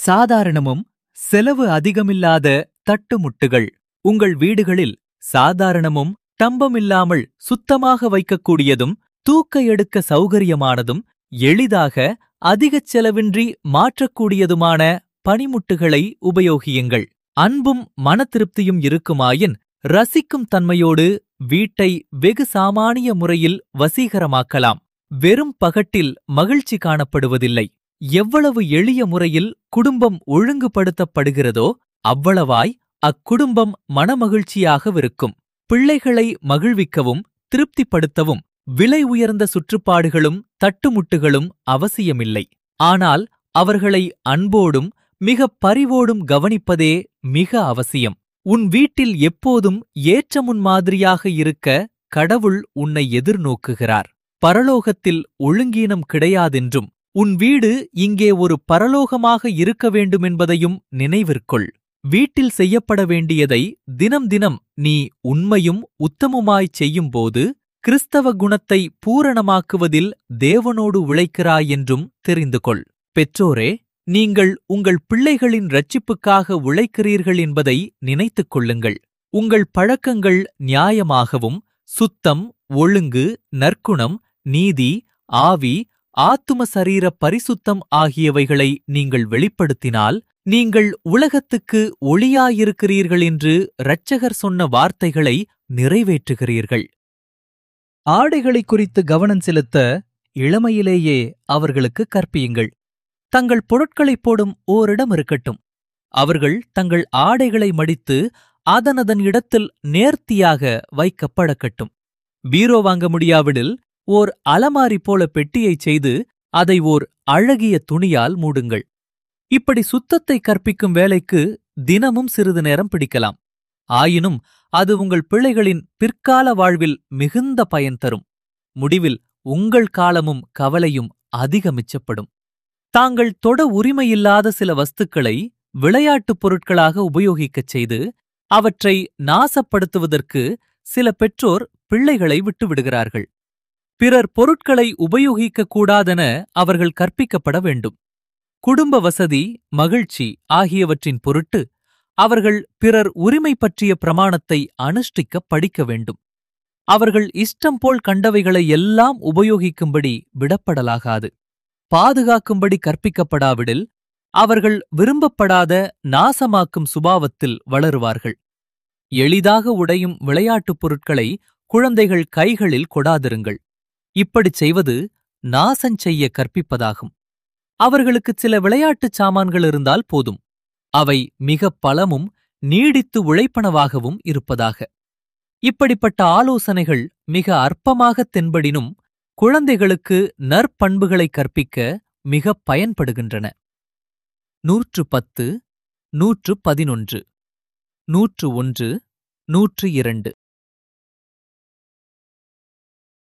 சாதாரணமும் செலவு அதிகமில்லாத தட்டுமுட்டுகள் உங்கள் வீடுகளில் சாதாரணமும் டம்பமில்லாமல் சுத்தமாக வைக்கக்கூடியதும் தூக்க எடுக்க சௌகரியமானதும் எளிதாக அதிகச் செலவின்றி மாற்றக்கூடியதுமான பனிமுட்டுகளை உபயோகியுங்கள் அன்பும் மனதிருப்தியும் இருக்குமாயின் ரசிக்கும் தன்மையோடு வீட்டை வெகு சாமானிய முறையில் வசீகரமாக்கலாம் வெறும் பகட்டில் மகிழ்ச்சி காணப்படுவதில்லை எவ்வளவு எளிய முறையில் குடும்பம் ஒழுங்குபடுத்தப்படுகிறதோ அவ்வளவாய் அக்குடும்பம் மனமகிழ்ச்சியாகவிருக்கும் பிள்ளைகளை மகிழ்விக்கவும் திருப்திப்படுத்தவும் விலை உயர்ந்த சுற்றுப்பாடுகளும் தட்டுமுட்டுகளும் அவசியமில்லை ஆனால் அவர்களை அன்போடும் மிக பரிவோடும் கவனிப்பதே மிக அவசியம் உன் வீட்டில் எப்போதும் ஏற்ற முன்மாதிரியாக இருக்க கடவுள் உன்னை எதிர்நோக்குகிறார் பரலோகத்தில் ஒழுங்கீனம் கிடையாதென்றும் உன் வீடு இங்கே ஒரு பரலோகமாக இருக்க வேண்டுமென்பதையும் நினைவிற்கொள் வீட்டில் செய்யப்பட வேண்டியதை தினம் தினம் நீ உண்மையும் உத்தமுமாய்ச் செய்யும்போது கிறிஸ்தவ குணத்தை பூரணமாக்குவதில் தேவனோடு உழைக்கிறாய் என்றும் தெரிந்து கொள் பெற்றோரே நீங்கள் உங்கள் பிள்ளைகளின் ரட்சிப்புக்காக உழைக்கிறீர்கள் என்பதை நினைத்துக் கொள்ளுங்கள் உங்கள் பழக்கங்கள் நியாயமாகவும் சுத்தம் ஒழுங்கு நற்குணம் நீதி ஆவி ஆத்தும சரீர பரிசுத்தம் ஆகியவைகளை நீங்கள் வெளிப்படுத்தினால் நீங்கள் உலகத்துக்கு ஒளியாயிருக்கிறீர்கள் என்று இரட்சகர் சொன்ன வார்த்தைகளை நிறைவேற்றுகிறீர்கள் ஆடைகளை குறித்து கவனம் செலுத்த இளமையிலேயே அவர்களுக்கு கற்பியுங்கள் தங்கள் பொருட்களை போடும் ஓரிடம் இருக்கட்டும் அவர்கள் தங்கள் ஆடைகளை மடித்து அதனதன் இடத்தில் நேர்த்தியாக வைக்கப்படக்கட்டும் பீரோ வாங்க முடியாவிடில் ஓர் அலமாரி போல பெட்டியைச் செய்து அதை ஓர் அழகிய துணியால் மூடுங்கள் இப்படி சுத்தத்தை கற்பிக்கும் வேலைக்கு தினமும் சிறிது நேரம் பிடிக்கலாம் ஆயினும் அது உங்கள் பிள்ளைகளின் பிற்கால வாழ்வில் மிகுந்த பயன் தரும் முடிவில் உங்கள் காலமும் கவலையும் அதிக மிச்சப்படும் தாங்கள் தொட உரிமையில்லாத சில வஸ்துக்களை விளையாட்டுப் பொருட்களாக உபயோகிக்கச் செய்து அவற்றை நாசப்படுத்துவதற்கு சில பெற்றோர் பிள்ளைகளை விட்டுவிடுகிறார்கள் பிறர் பொருட்களை உபயோகிக்கக் கூடாதென அவர்கள் கற்பிக்கப்பட வேண்டும் குடும்ப வசதி மகிழ்ச்சி ஆகியவற்றின் பொருட்டு அவர்கள் பிறர் உரிமை பற்றிய பிரமாணத்தை அனுஷ்டிக்க படிக்க வேண்டும் அவர்கள் இஷ்டம் போல் கண்டவைகளை எல்லாம் உபயோகிக்கும்படி விடப்படலாகாது பாதுகாக்கும்படி கற்பிக்கப்படாவிடில் அவர்கள் விரும்பப்படாத நாசமாக்கும் சுபாவத்தில் வளருவார்கள் எளிதாக உடையும் விளையாட்டுப் பொருட்களை குழந்தைகள் கைகளில் கொடாதிருங்கள் இப்படிச் செய்வது நாசஞ்செய்ய கற்பிப்பதாகும் அவர்களுக்கு சில விளையாட்டுச் சாமான்கள் இருந்தால் போதும் அவை மிக பலமும் நீடித்து உழைப்பனவாகவும் இருப்பதாக இப்படிப்பட்ட ஆலோசனைகள் மிக அற்பமாகத் தென்படினும் குழந்தைகளுக்கு நற்பண்புகளை கற்பிக்க மிக பயன்படுகின்றன நூற்று பத்து நூற்று பதினொன்று நூற்று ஒன்று நூற்று இரண்டு